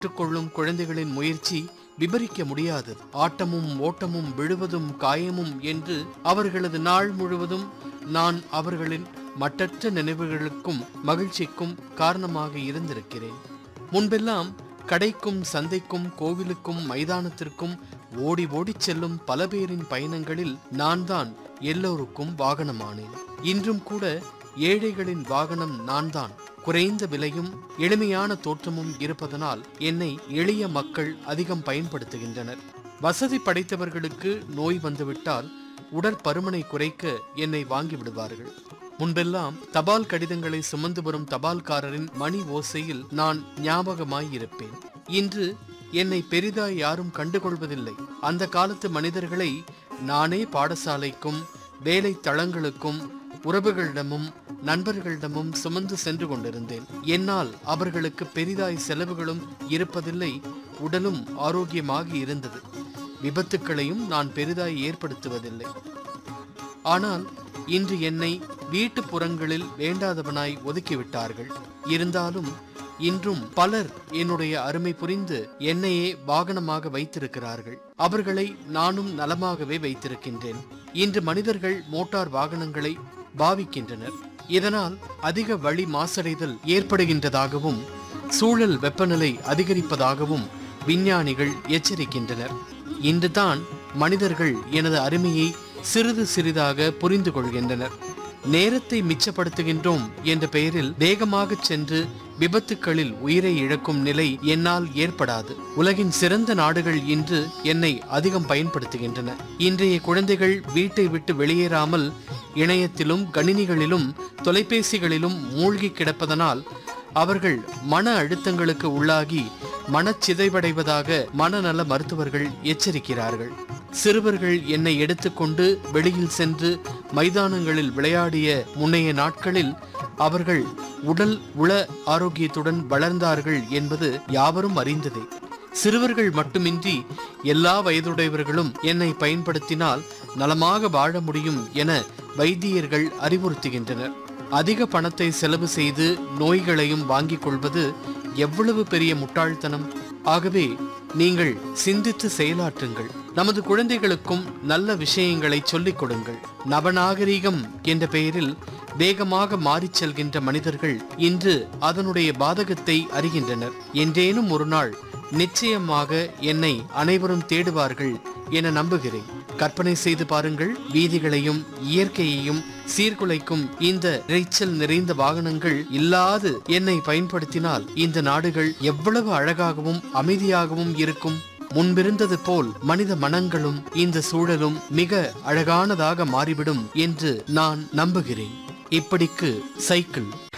கற்றுக்கொள்ளும் குழந்தைகளின் முயற்சி விபரிக்க முடியாதது ஆட்டமும் ஓட்டமும் விழுவதும் காயமும் என்று அவர்களது நாள் முழுவதும் நான் அவர்களின் மட்டற்ற நினைவுகளுக்கும் மகிழ்ச்சிக்கும் காரணமாக இருந்திருக்கிறேன் முன்பெல்லாம் கடைக்கும் சந்தைக்கும் கோவிலுக்கும் மைதானத்திற்கும் ஓடி ஓடிச் செல்லும் பல பேரின் பயணங்களில் நான் தான் எல்லோருக்கும் வாகனமானேன் இன்றும் கூட ஏழைகளின் வாகனம் நான் தான் குறைந்த விலையும் எளிமையான தோற்றமும் இருப்பதனால் என்னை எளிய மக்கள் அதிகம் பயன்படுத்துகின்றனர் வசதி படைத்தவர்களுக்கு நோய் வந்துவிட்டால் உடற்பருமனை குறைக்க என்னை வாங்கி விடுவார்கள் முன்பெல்லாம் தபால் கடிதங்களை சுமந்து வரும் தபால்காரரின் மணி ஓசையில் நான் ஞாபகமாய் இருப்பேன் இன்று என்னை பெரிதாய் யாரும் கண்டுகொள்வதில்லை அந்த காலத்து மனிதர்களை நானே பாடசாலைக்கும் வேலை தளங்களுக்கும் உறவுகளிடமும் நண்பர்களிடமும் சுமந்து சென்று கொண்டிருந்தேன் என்னால் அவர்களுக்கு பெரிதாய் செலவுகளும் இருப்பதில்லை உடலும் ஆரோக்கியமாக இருந்தது விபத்துக்களையும் நான் பெரிதாய் ஏற்படுத்துவதில்லை ஆனால் இன்று என்னை வீட்டு புறங்களில் வேண்டாதவனாய் ஒதுக்கிவிட்டார்கள் இருந்தாலும் இன்றும் பலர் என்னுடைய அருமை புரிந்து என்னையே வாகனமாக வைத்திருக்கிறார்கள் அவர்களை நானும் நலமாகவே வைத்திருக்கின்றேன் இன்று மனிதர்கள் மோட்டார் வாகனங்களை பாவிக்கின்றனர் இதனால் அதிக வழி மாசடைதல் ஏற்படுகின்றதாகவும் சூழல் வெப்பநிலை அதிகரிப்பதாகவும் விஞ்ஞானிகள் எச்சரிக்கின்றனர் இன்றுதான் மனிதர்கள் எனது அருமையை சிறிது சிறிதாக புரிந்து கொள்கின்றனர் நேரத்தை மிச்சப்படுத்துகின்றோம் என்ற பெயரில் வேகமாக சென்று விபத்துக்களில் உயிரை இழக்கும் நிலை என்னால் ஏற்படாது உலகின் சிறந்த நாடுகள் இன்று என்னை அதிகம் பயன்படுத்துகின்றன இன்றைய குழந்தைகள் வீட்டை விட்டு வெளியேறாமல் இணையத்திலும் கணினிகளிலும் தொலைபேசிகளிலும் மூழ்கி கிடப்பதனால் அவர்கள் மன அழுத்தங்களுக்கு உள்ளாகி மனச்சிதைவடைவதாக மனநல மருத்துவர்கள் எச்சரிக்கிறார்கள் சிறுவர்கள் என்னை எடுத்துக்கொண்டு வெளியில் சென்று மைதானங்களில் விளையாடிய முன்னைய நாட்களில் அவர்கள் உடல் உள ஆரோக்கியத்துடன் வளர்ந்தார்கள் என்பது யாவரும் அறிந்ததே சிறுவர்கள் மட்டுமின்றி எல்லா வயதுடையவர்களும் என்னை பயன்படுத்தினால் நலமாக வாழ முடியும் என வைத்தியர்கள் அறிவுறுத்துகின்றனர் அதிக பணத்தை செலவு செய்து நோய்களையும் வாங்கிக் கொள்வது எவ்வளவு பெரிய முட்டாள்தனம் ஆகவே நீங்கள் சிந்தித்து செயலாற்றுங்கள் நமது குழந்தைகளுக்கும் நல்ல விஷயங்களை சொல்லிக் கொடுங்கள் நவநாகரீகம் என்ற பெயரில் வேகமாக மாறிச் செல்கின்ற மனிதர்கள் இன்று அதனுடைய பாதகத்தை அறிகின்றனர் என்றேனும் ஒரு நாள் நிச்சயமாக என்னை அனைவரும் தேடுவார்கள் என நம்புகிறேன் கற்பனை செய்து பாருங்கள் வீதிகளையும் இயற்கையையும் சீர்குலைக்கும் இந்த இரைச்சல் நிறைந்த வாகனங்கள் இல்லாது என்னை பயன்படுத்தினால் இந்த நாடுகள் எவ்வளவு அழகாகவும் அமைதியாகவும் இருக்கும் முன்பிருந்தது போல் மனித மனங்களும் இந்த சூழலும் மிக அழகானதாக மாறிவிடும் என்று நான் நம்புகிறேன் இப்படிக்கு சைக்கிள்